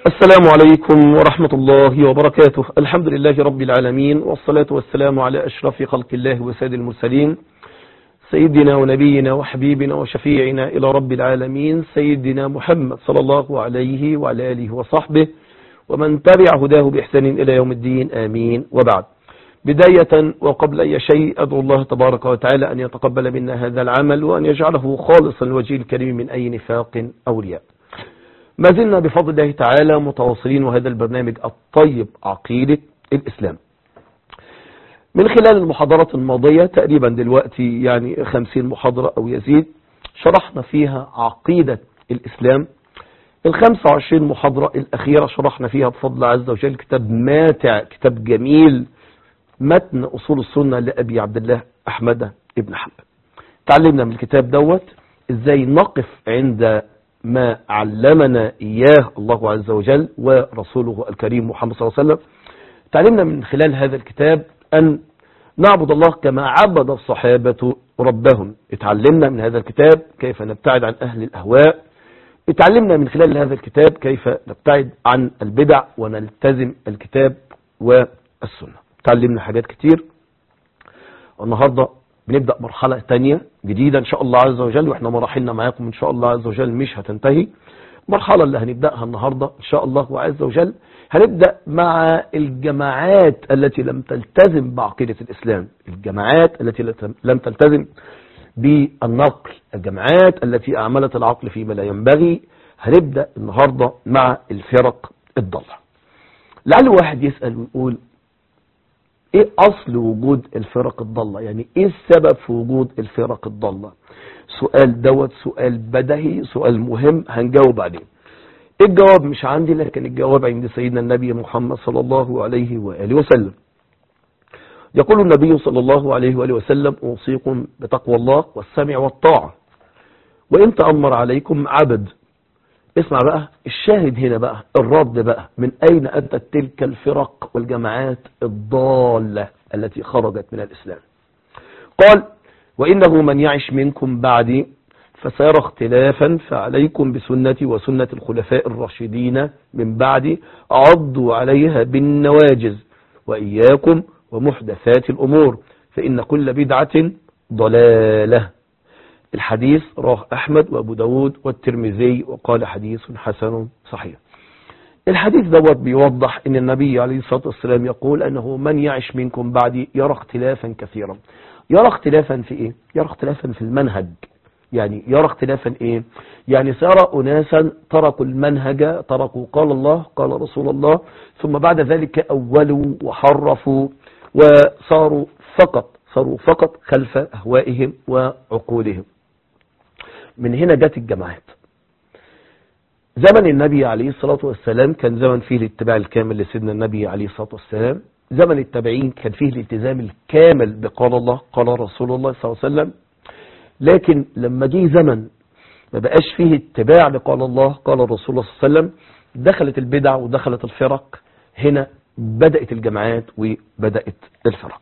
السلام عليكم ورحمة الله وبركاته الحمد لله رب العالمين والصلاة والسلام على أشرف خلق الله وسيد المرسلين سيدنا ونبينا وحبيبنا وشفيعنا إلى رب العالمين سيدنا محمد صلى الله عليه وعلى آله وصحبه ومن تبع هداه بإحسان إلى يوم الدين آمين وبعد بداية وقبل أي شيء أدعو الله تبارك وتعالى أن يتقبل منا هذا العمل وأن يجعله خالصا الوجه الكريم من أي نفاق أو رياء ما زلنا بفضل الله تعالى متواصلين وهذا البرنامج الطيب عقيدة الإسلام من خلال المحاضرات الماضية تقريبا دلوقتي يعني خمسين محاضرة أو يزيد شرحنا فيها عقيدة الإسلام الخمسة وعشرين محاضرة الأخيرة شرحنا فيها بفضل الله عز وجل كتاب ماتع كتاب جميل متن أصول السنة لأبي عبد الله أحمد ابن حنبل تعلمنا من الكتاب دوت ازاي نقف عند ما علمنا إياه الله عز وجل ورسوله الكريم محمد صلى الله عليه وسلم تعلمنا من خلال هذا الكتاب أن نعبد الله كما عبد الصحابة ربهم اتعلمنا من هذا الكتاب كيف نبتعد عن أهل الأهواء اتعلمنا من خلال هذا الكتاب كيف نبتعد عن البدع ونلتزم الكتاب والسنة تعلمنا حاجات كتير والنهاردة بنبدأ مرحلة تانية جديدة ان شاء الله عز وجل واحنا مراحلنا معاكم ان شاء الله عز وجل مش هتنتهي المرحلة اللي هنبدأها النهاردة ان شاء الله عز وجل هنبدأ مع الجماعات التي لم تلتزم بعقيدة الإسلام الجماعات التي لم تلتزم بالنقل الجماعات التي أعملت العقل فيما لا ينبغي هنبدأ النهاردة مع الفرق الضالة لعل واحد يسأل ويقول ايه اصل وجود الفرق الضالة يعني ايه السبب في وجود الفرق الضالة سؤال دوت سؤال بدهي سؤال مهم هنجاوب عليه الجواب مش عندي لكن الجواب عند سيدنا النبي محمد صلى الله عليه وآله وسلم يقول النبي صلى الله عليه وآله وسلم أوصيكم بتقوى الله والسمع والطاعة وإن تأمر عليكم عبد اسمع بقى الشاهد هنا بقى الرد بقى من أين أتت تلك الفرق والجماعات الضالة التي خرجت من الإسلام قال وإنه من يعش منكم بعدي فسيرى اختلافا فعليكم بسنتي وسنة الخلفاء الراشدين من بعدي عضوا عليها بالنواجز وإياكم ومحدثات الأمور فإن كل بدعة ضلالة الحديث رواه أحمد وأبو داود والترمذي وقال حديث حسن صحيح الحديث دوت بيوضح ان النبي عليه الصلاة والسلام يقول انه من يعش منكم بعدي يرى اختلافا كثيرا يرى اختلافا في ايه يرى اختلافا في المنهج يعني يرى اختلافا ايه يعني سيرى اناسا تركوا المنهج تركوا قال الله قال رسول الله ثم بعد ذلك اولوا وحرفوا وصاروا فقط صاروا فقط خلف اهوائهم وعقولهم من هنا جت الجماعات زمن النبي عليه الصلاة والسلام كان زمن فيه الاتباع الكامل لسيدنا النبي عليه الصلاة والسلام زمن التابعين كان فيه الالتزام الكامل بقال الله قال رسول الله صلى الله عليه وسلم لكن لما جه زمن ما بقاش فيه اتباع لقال الله قال الرسول صلى الله عليه وسلم دخلت البدع ودخلت الفرق هنا بدأت الجماعات وبدأت الفرق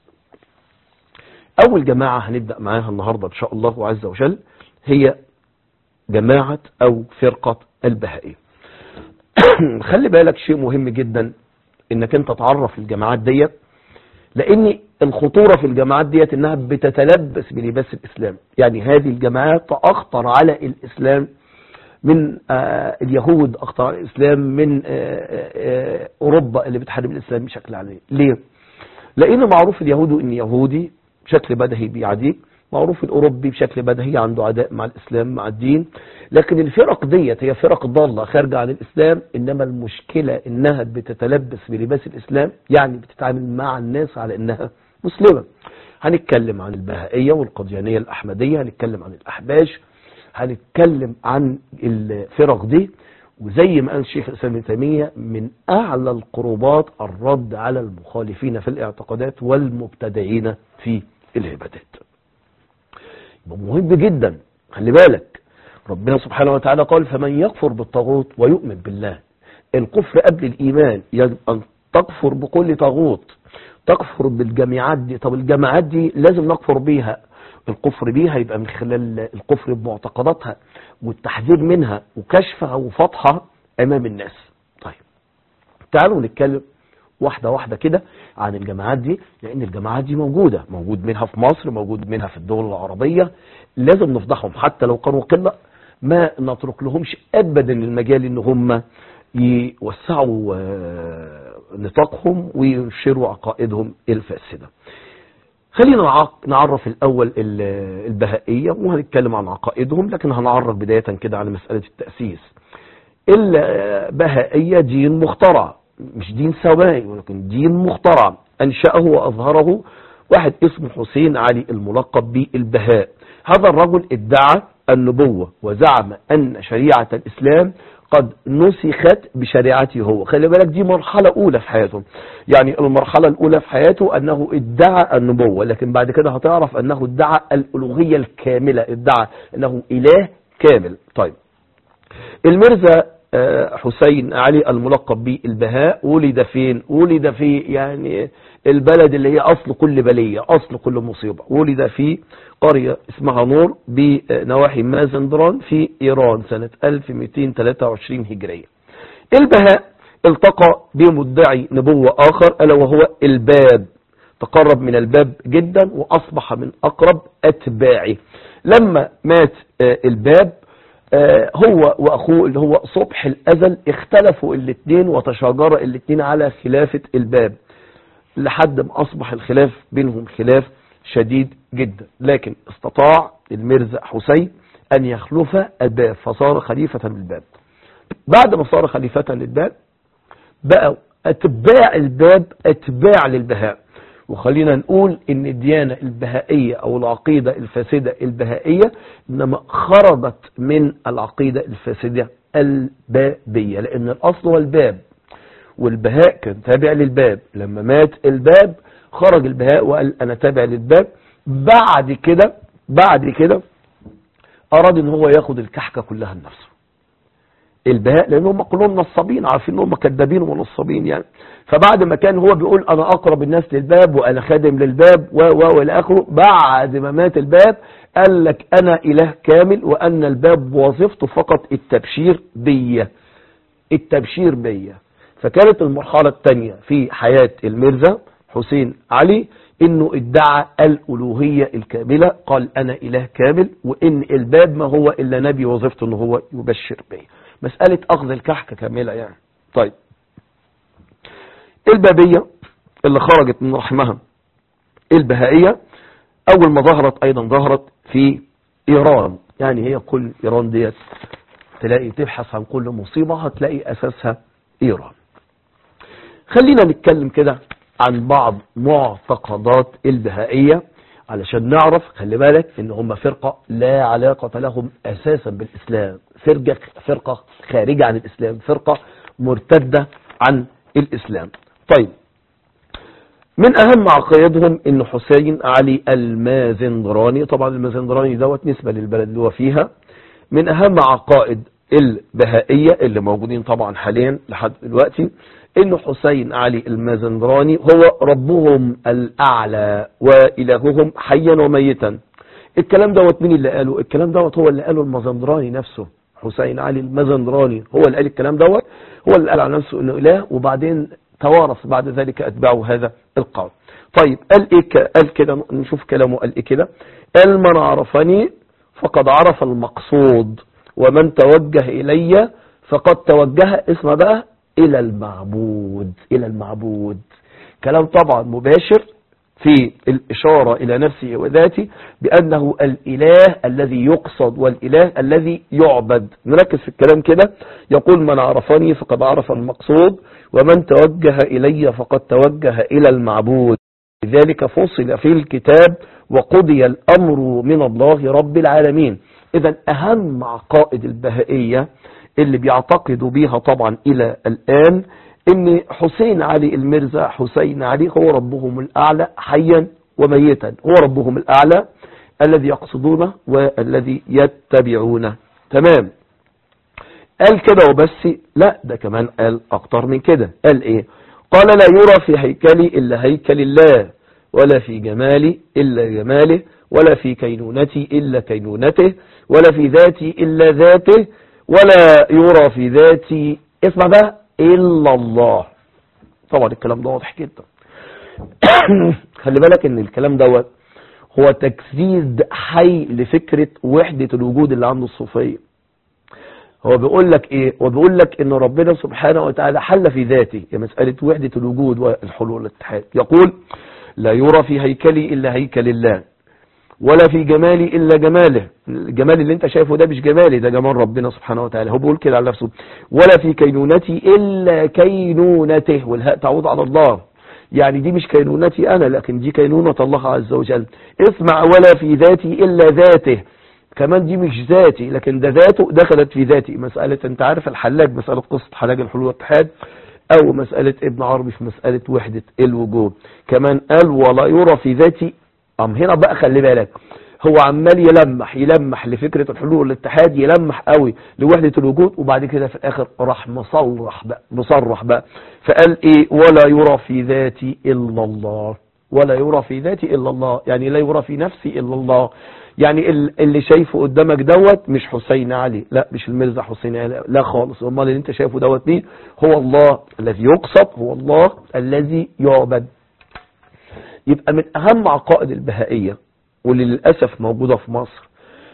أول جماعة هنبدأ معاها النهاردة إن شاء الله عز وجل هي جماعة أو فرقة البهائية خلي بالك شيء مهم جدا انك انت تعرف الجماعات ديت لان الخطورة في الجماعات ديت انها بتتلبس بلباس الاسلام يعني هذه الجماعات اخطر على الاسلام من آه اليهود اخطر على الاسلام من آه آه اوروبا اللي بتحارب الاسلام بشكل علني ليه لان معروف اليهود ان يهودي بشكل بدهي بيعاديك معروف الأوروبي بشكل بدهي عنده عداء مع الإسلام مع الدين لكن الفرق ديت هي فرق ضالة خارجة عن الإسلام إنما المشكلة إنها بتتلبس بلباس الإسلام يعني بتتعامل مع الناس على إنها مسلمة هنتكلم عن البهائية والقديانية الأحمدية هنتكلم عن الأحباش هنتكلم عن الفرق دي وزي ما قال الشيخ الإسلام ابن تيمية من أعلى القربات الرد على المخالفين في الاعتقادات والمبتدعين في العبادات مهم جدا خلي بالك ربنا سبحانه وتعالى قال فمن يكفر بالطاغوت ويؤمن بالله الكفر قبل الإيمان يجب أن تكفر بكل طاغوت تكفر بالجماعات دي طب الجماعات دي لازم نكفر بيها الكفر بيها يبقى من خلال الكفر بمعتقداتها والتحذير منها وكشفها وفضحها أمام الناس تعالوا نتكلم واحدة واحدة كده عن الجماعات دي لان الجماعات دي موجودة موجود منها في مصر موجود منها في الدول العربية لازم نفضحهم حتى لو كانوا قلة ما نترك لهمش ابدا المجال ان هم يوسعوا نطاقهم وينشروا عقائدهم الفاسدة خلينا نعرف الاول البهائية وهنتكلم عن عقائدهم لكن هنعرف بداية كده على مسألة التأسيس البهائية دين مخترع مش دين سماوي ولكن دين مخترع أنشأه وأظهره واحد اسمه حسين علي الملقب بالبهاء هذا الرجل ادعى النبوة وزعم أن شريعة الإسلام قد نسخت بشريعته هو خلي بالك دي مرحلة أولى في حياته يعني المرحلة الأولى في حياته أنه ادعى النبوة لكن بعد كده هتعرف أنه ادعى الألوهية الكاملة ادعى أنه إله كامل طيب المرزا حسين علي الملقب بالبهاء ولد فين ولد في يعني البلد اللي هي أصل كل بلية أصل كل مصيبة ولد في قرية اسمها نور بنواحي مازندران في إيران سنة 1223 هجرية البهاء التقى بمدعي نبوة آخر ألا وهو الباب تقرب من الباب جدا وأصبح من أقرب أتباعه لما مات الباب هو واخوه اللي هو صبح الازل اختلفوا الاثنين وتشاجر الاثنين على خلافة الباب لحد ما اصبح الخلاف بينهم خلاف شديد جدا لكن استطاع المرزا حسين ان يخلف الباب فصار خليفة للباب بعد ما صار خليفة للباب بقوا اتباع الباب اتباع للبهاء وخلينا نقول ان الديانة البهائية او العقيدة الفاسدة البهائية انما خرجت من العقيدة الفاسدة البابية لان الاصل هو الباب والبهاء كان تابع للباب لما مات الباب خرج البهاء وقال انا تابع للباب بعد كده بعد كده اراد ان هو ياخد الكحكة كلها لنفسه البهاء لان هم كلهم نصابين عارفين ان هم كذابين ونصابين يعني فبعد ما كان هو بيقول انا اقرب الناس للباب وانا خادم للباب و و والى اخره بعد ما مات الباب قال لك انا اله كامل وان الباب وظيفته فقط التبشير بيا التبشير بيا فكانت المرحلة الثانية في حياة المرزا حسين علي انه ادعى الالوهية الكاملة قال انا اله كامل وان الباب ما هو الا نبي وظيفته انه هو يبشر بيه مسألة اخذ الكحكة كاملة يعني طيب البابية اللي خرجت من رحمها البهائية اول ما ظهرت ايضا ظهرت في ايران يعني هي كل ايران ديت تلاقي تبحث عن كل مصيبة هتلاقي اساسها ايران خلينا نتكلم كده عن بعض معتقدات البهائية علشان نعرف خلي بالك ان هم فرقة لا علاقة لهم اساسا بالاسلام فرقة, فرقة خارجة عن الاسلام فرقة مرتدة عن الاسلام طيب من اهم عقائدهم ان حسين علي المازندراني طبعا المازندراني دوت نسبة للبلد اللي هو فيها من اهم عقائد البهائية اللي موجودين طبعا حاليا لحد دلوقتي ان حسين علي المازندراني هو ربهم الاعلى والههم حيا وميتا الكلام دوت مين اللي قاله الكلام دوت هو اللي قاله المازندراني نفسه حسين علي المازندراني هو اللي قال الكلام دوت هو اللي قال على نفسه انه اله وبعدين توارث بعد ذلك اتباعه هذا القول طيب قال ايه قال كده نشوف كلامه قال ايه كده قال من عرفني فقد عرف المقصود ومن توجه الي فقد توجه اسم بقى الى المعبود الى المعبود كلام طبعا مباشر في الاشارة الى نفسه وذاته بانه الاله الذي يقصد والاله الذي يعبد نركز في الكلام كده يقول من عرفني فقد عرف المقصود ومن توجه الي فقد توجه الى المعبود لذلك فصل في الكتاب وقضي الامر من الله رب العالمين اذا اهم عقائد البهائية اللي بيعتقدوا بيها طبعا الى الان ان حسين علي المرزا حسين علي هو ربهم الاعلى حيا وميتا هو ربهم الاعلى الذي يقصدونه والذي يتبعونه تمام قال كده وبس لا ده كمان قال اكتر من كده قال ايه قال لا يرى في هيكلي الا هيكل الله ولا في جمالي الا جماله ولا في كينونتي الا كينونته ولا في ذاتي الا ذاته ولا يرى في ذاتي اسمع بقى إلا الله طبعا الكلام ده واضح جدا خلي بالك ان الكلام دوت هو تجسيد حي لفكرة وحدة الوجود اللي عنده الصوفية هو بيقول لك ايه هو بيقول لك ان ربنا سبحانه وتعالى حل في ذاته يا مسألة وحدة الوجود والحلول والاتحاد يقول لا يرى في هيكلي الا هيكل الله ولا في جمالي الا جماله الجمال اللي انت شايفه ده مش جمالي ده جمال ربنا سبحانه وتعالى هو بيقول كده على نفسه ولا في كينونتي الا كينونته والهاء تعود على الله يعني دي مش كينونتي انا لكن دي كينونة الله عز وجل اسمع ولا في ذاتي الا ذاته كمان دي مش ذاتي لكن ده ذاته دخلت في ذاتي مسألة انت عارف الحلاج مسألة قصة حلاج الحلول والاتحاد او مسألة ابن عربي في مسألة وحدة الوجود كمان قال ولا يرى في ذاتي ام هنا بقى خلي بالك هو عمال يلمح يلمح لفكرة الحلول والاتحاد يلمح قوي لوحدة الوجود وبعد كده في الاخر راح مصرح بقى مصرح بقى فقال ايه ولا يرى في ذاتي الا الله ولا يرى في ذاتي الا الله يعني لا يرى في نفسي الا الله يعني اللي شايفه قدامك دوت مش حسين علي لا مش المرزا حسين علي لا خالص امال اللي انت شايفه دوت مين هو الله الذي يقصد هو الله الذي يعبد يبقى من اهم عقائد البهائية واللي للأسف موجودة في مصر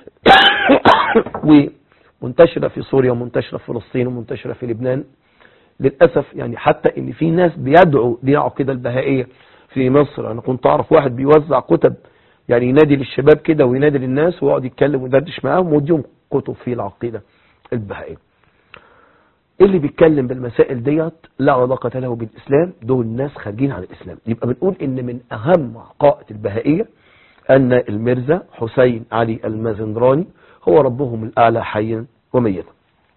ومنتشرة في سوريا ومنتشرة في فلسطين ومنتشرة في لبنان للأسف يعني حتى ان في ناس بيدعوا للعقيدة البهائية في مصر انا كنت اعرف واحد بيوزع كتب يعني ينادي للشباب كده وينادي للناس ويقعد يتكلم ويدردش معاهم ويديهم كتب في العقيدة البهائية اللي بيتكلم بالمسائل ديت لا علاقة له بالإسلام دول ناس خارجين عن الإسلام يبقى بنقول إن من أهم عقائد البهائية أن المرزا حسين علي المازندراني هو ربهم الأعلى حيا وميتا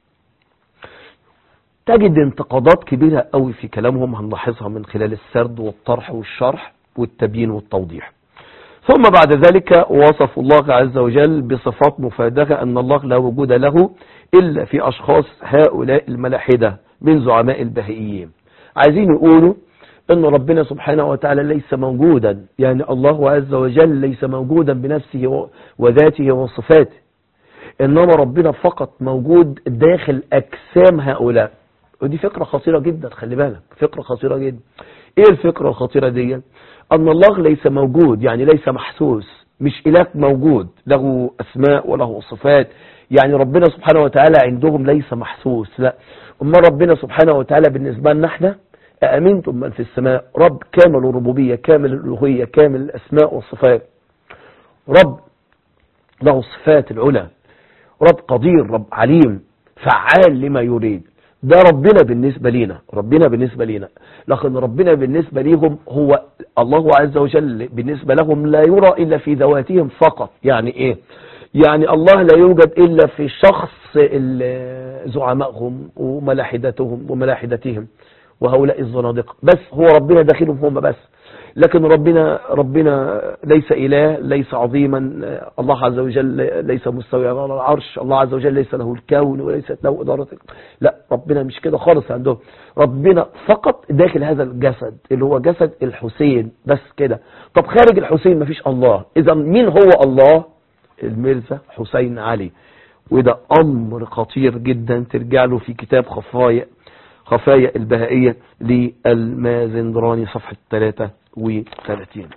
تجد انتقادات كبيرة قوي في كلامهم هنلاحظها من خلال السرد والطرح والشرح والتبيين والتوضيح ثم بعد ذلك وصف الله عز وجل بصفات مفادخة أن الله لا وجود له إلا في أشخاص هؤلاء الملاحدة من زعماء البهائيين عايزين يقولوا أن ربنا سبحانه وتعالى ليس موجودا يعني الله عز وجل ليس موجودا بنفسه وذاته وصفاته إنما ربنا فقط موجود داخل أجسام هؤلاء ودي فكرة خطيرة جدا خلي بالك فكرة خطيرة جدا ايه الفكرة الخطيرة دي ان الله ليس موجود يعني ليس محسوس مش اله موجود له اسماء وله صفات يعني ربنا سبحانه وتعالى عندهم ليس محسوس لا اما ربنا سبحانه وتعالى بالنسبة لنا احنا أأمنتم من في السماء رب كامل الربوبية كامل الألوهية كامل الأسماء والصفات رب له الصفات العلى رب قدير رب عليم فعال لما يريد ده ربنا بالنسبة لينا ربنا بالنسبة لينا لكن ربنا بالنسبة ليهم هو الله عز وجل بالنسبة لهم لا يرى إلا في ذواتهم فقط يعني إيه يعني الله لا يوجد إلا في شخص زعمائهم وملاحدتهم وملاحدتهم وهؤلاء الزنادقة بس هو ربنا داخلهم هم بس لكن ربنا ربنا ليس إله ليس عظيما الله عز وجل ليس مستوي على العرش الله عز وجل ليس له الكون وليست له إدارة لا ربنا مش كده خالص عندهم ربنا فقط داخل هذا الجسد اللي هو جسد الحسين بس كده طب خارج الحسين مفيش الله إذا مين هو الله المرزا حسين علي وده أمر خطير جدا ترجع له في كتاب خفايا خفايا البهائية للمازندراني صفحة 33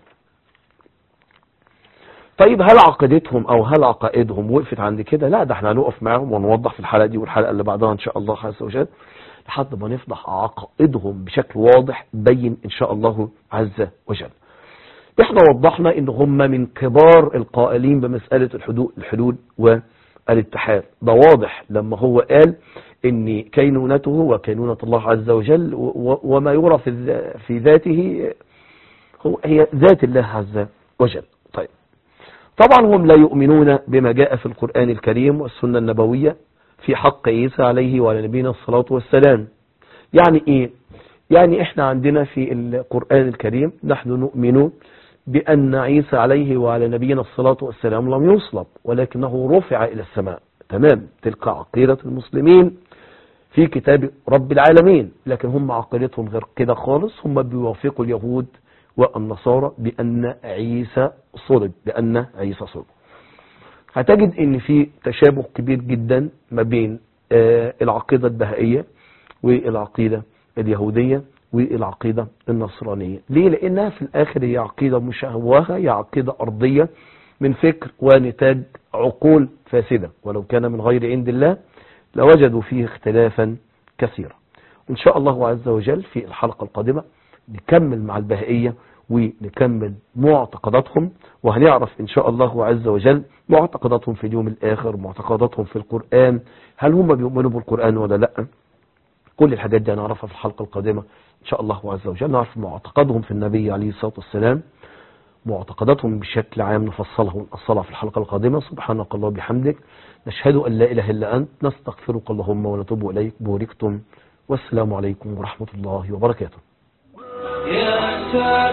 طيب هل عقيدتهم او هل عقائدهم وقفت عند كده لا ده احنا هنقف معاهم ونوضح في الحلقة دي والحلقة اللي بعدها ان شاء الله عز وجل لحد ما نفضح عقائدهم بشكل واضح بين ان شاء الله عز وجل احنا وضحنا ان هم من كبار القائلين بمسألة الحدود الحدود والاتحاد ده واضح لما هو قال ان كينونته وكينونة الله عز وجل وما يرى في في ذاته هو هي ذات الله عز وجل طيب طبعا هم لا يؤمنون بما جاء في القرآن الكريم والسنة النبوية في حق عيسى عليه وعلى نبينا الصلاة والسلام يعني ايه يعني احنا عندنا في القرآن الكريم نحن نؤمن بأن عيسى عليه وعلى نبينا الصلاة والسلام لم يصلب ولكنه رفع إلى السماء تمام تلك عقيدة المسلمين في كتاب رب العالمين لكن هم عقيدتهم غير كده خالص هم بيوافقوا اليهود والنصارى بأن عيسى صلب بأن عيسى صلب هتجد ان في تشابه كبير جدا ما بين العقيدة البهائية والعقيدة اليهودية والعقيدة النصرانية ليه لانها في الاخر هي عقيدة مشوهة هي عقيدة ارضية من فكر ونتاج عقول فاسدة ولو كان من غير عند الله لوجدوا فيه اختلافا كثيرا وإن شاء الله عز وجل في الحلقة القادمة نكمل مع البهائية ونكمل معتقداتهم وهنعرف إن شاء الله عز وجل معتقداتهم في اليوم الآخر معتقداتهم في القرآن هل هم بيؤمنوا بالقرآن ولا لا كل الحاجات دي هنعرفها في الحلقة القادمة إن شاء الله عز وجل نعرف معتقدهم في النبي عليه الصلاة والسلام معتقداتهم بشكل عام نفصلها ونأصلها في الحلقة القادمة سبحانك الله وبحمدك نشهد أن لا إله إلا أنت نستغفرك اللهم ونتوب إليك بوركتم والسلام عليكم ورحمة الله وبركاته يا سلام